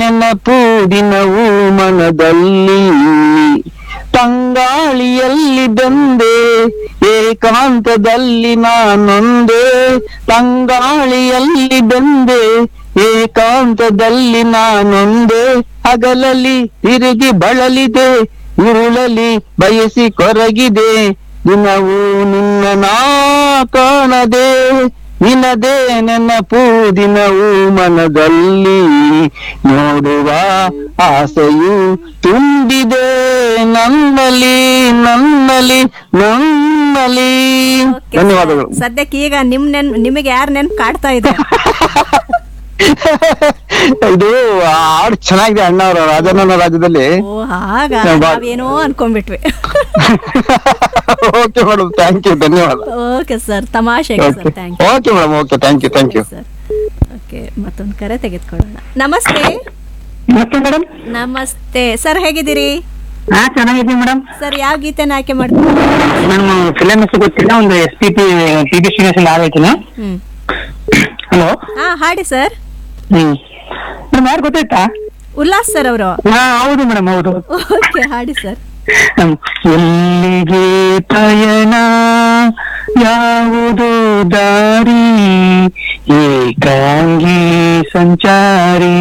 ನೆನಪು ದಿನವೂ ಮನದಲ್ಲಿ ತಂಗಾಳಿಯಲ್ಲಿ ಬಂದೆ ಏಕಾಂತದಲ್ಲಿ ನಾನೊಂದೇ ತಂಗಾಳಿಯಲ್ಲಿ ಬಂದೆ ಏಕಾಂತದಲ್ಲಿ ನಾನೊಂದೇ ಹಗಲಲ್ಲಿ ತಿರುಗಿ ಬಳಲಿದೆ ಉರುಳಲಿ ಬಯಸಿ ಕೊರಗಿದೆ ದಿನವೂ ನಿನ್ನ ನಾ ಕಾಣದೆ ನಿನದೇ ನೆನಪು ದಿನವೂ ಮನದಲ್ಲಿ ನೋಡುವ ಆಸೆಯು ತುಂಬಿದೆ ನನ್ನಲ್ಲಿ ನನ್ನಲ್ಲಿ ನನ್ನಲ್ಲಿ Okay, ಧನ್ಯವಾದಗಳು ಸರ್. ಸದ್ಯಕ್ಕೆ ಈಗ ನಿಮ್ ನೆನ್ ನಿಮಗೆ ಯಾರು ನೆನ್ಪು ಕಾಡ್ತಾ ಇದೆ ಇದು ಹಾಡು ಚೆನ್ನಾಗಿದೆ ಅಣ್ಣವರ ರಾಜಣ್ಣನ ರಾಜ್ಯದಲ್ಲಿ ಓ ಹಾಗ ಬಾ- ನಾವೇನೋ ಅನ್ಕೊಂಡ್ಬಿಟ್ವಿ ಓಕೆ ಮೇಡಮ್ ಥ್ಯಾಂಕ್ ಯು ಧನ್ಯವಾದ ಓಕೆ ಸರ್ ತಮಾಷೆಗೆ okay sir thank you okay madam okay thank you thank you sir okay ಮತ್ತೊಂದು ಕರೆ ತೆಗೆದುಕೊಳ್ಳೋಣ ನಮಸ್ತೆ ಮತ್ತೆ ಮೇಡಮ್ ನಮಸ್ತೆ ಸರ್ ಹೇಗಿದ್ದೀರಿ ಹಾ ಚೆನ್ನಾಗಿದ್ದೀನಿ ಮೇಡಮ್ ಸರ್ ಯಾವ ಗೀತೆನ ಆಯ್ಕೆ ಮಾಡ್ಕೊಂಡು ನಾನು ಫಿಲಮ್ ಹೆಸರು ಗೊತ್ತಿಲ್ಲ ಒಂದು S P P P B Srinivasan ಹಾಡು ಹೇಳ್ತೀನಿ ಹ್ಮ್ ಹಲೋ ಹಾ ಹಾಡಿ ಸರ್ ಹ್ಮ್ ಮೇಡಮ್ ಯಾರು ಗೊತ್ತಾಯ್ತಾ ಉಲ್ಲಾಸ್ ಸರ್ ಅವರು ಹಾ ಹೌದು ಮೇಡಮ್ ಹೌದು ಓಕೆ ಹಾಡಿ ಸರ್ ಹ್ಮ್. ಎಲ್ಲಿಗೆ ಪಯಣ ಯಾವುದು ದಾರಿ ಏಕಾಂಗಿ ಸಂಚಾರಿ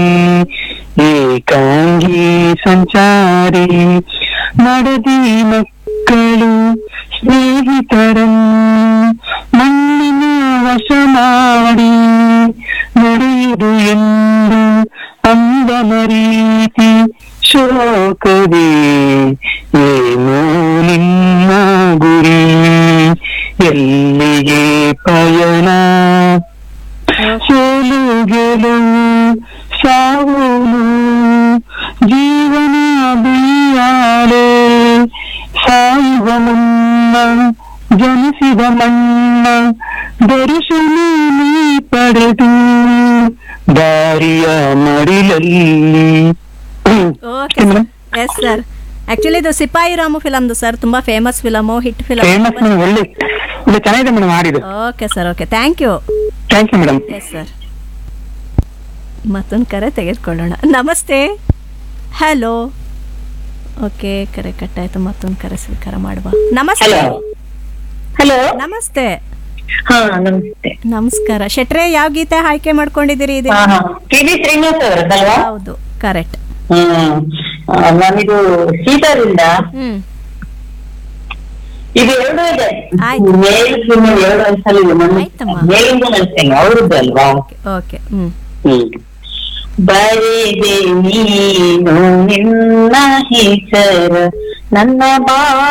ಏಕಾಂಗಿ ಸಂಚಾರಿ ನಡದಿ ಮಕ್ಕಳು ಸ್ನೇಹಿತರನ್ನು ಮಣ್ಣಿನ ವಶ ಮಾಡಿ ನಡೆಯುವುದು ಎಂದು ಅಂದನ ರೀತಿ ಶೋಕವೇ ಏನು ನಿನ್ನ ಗುರಿ ಎಲ್ಲಿಗೆ ಪಯಣ ಸೋಲು ಗೆಲುವು ಸಾವು ಜೀವನ ಬಿಯಾಲೆ ಸಾಯುವ ಮುನ್ನ ಜನಿಸಿದ ಮಣ್ಣ ದರ್ಶನ ನೀ ಪಡೆದು ದಾರಿಯ ಮಡಿಲಲ್ಲಿ ಓಕೆ ಎಸ್ ಸರ್ ಆಕ್ಚುಲಿ ಇದು ಸಿಪಾಯಿ ರಾಮು ಫಿಲಮ್ದು ಸರ್ ತುಂಬಾ famous film hit famous film madam ಒಳ್ಳೆ ಇದು ಚೆನ್ನಾಗಿದೆ ಮೇಡಮ್ ಹಾಡಿದು okay sir okay thank you thank you madam yes sir ಮತ್ತೊಂದು ಕರೆ ತೆಗೆದುಕೊಳ್ಳೋಣ ನಮಸ್ತೆ ಹಲೋ ಓಕೆ ಕರೆ ಕಟ್ಟಾಯ್ತು ಮತ್ತೊಂದು ಕರೆ ಸ್ವೀಕಾರ ಮಾಡುವ ನಮಸ್ತೆ ಹಲೋ ನಮಸ್ತೆ ಹಾ ನಮಸ್ತೆ ನಮಸ್ಕಾರ ಶೆಟ್ರೆ ಯಾವ ಗೀತೆ ಆಯ್ಕೆ ಮಾಡ್ಕೊಂಡಿದ್ದೀರಿ ಇದು ಹಾ ಹಾ ಕೆ ವಿ ಶ್ರೀನಿವಾಸ್ ಅವರದ್ದಲ್ವಾ ಹೌದು ಕರೆಕ್ಟ್ ಹ್ಮ್ ಆ, ನಾನಿದು ಸೀತಾರಿಂದ ಹ್ಮ್ ಇದು ಎರಡು ಇದೆ ಆಯ್ತು. ಮೇಲ್ ಫೀಮೇಲ್ ಎರಡು ಅನ್ಸಲ್ಲ ಇದೆ ಆಯ್ತಮ್ಮ. ಮೇಲಿಂದ ಅನ್ಸ್ತೇನೆ ಅವ್ರದ್ದು ಅಲ್ವಾ ಓಕೆ ಹ್ಮ್ ಹ್ಮ್ ಬರೆದೆ ನೀನು ನಿನ್ನ ಹೆಸರ ನನ್ನ ಬಾ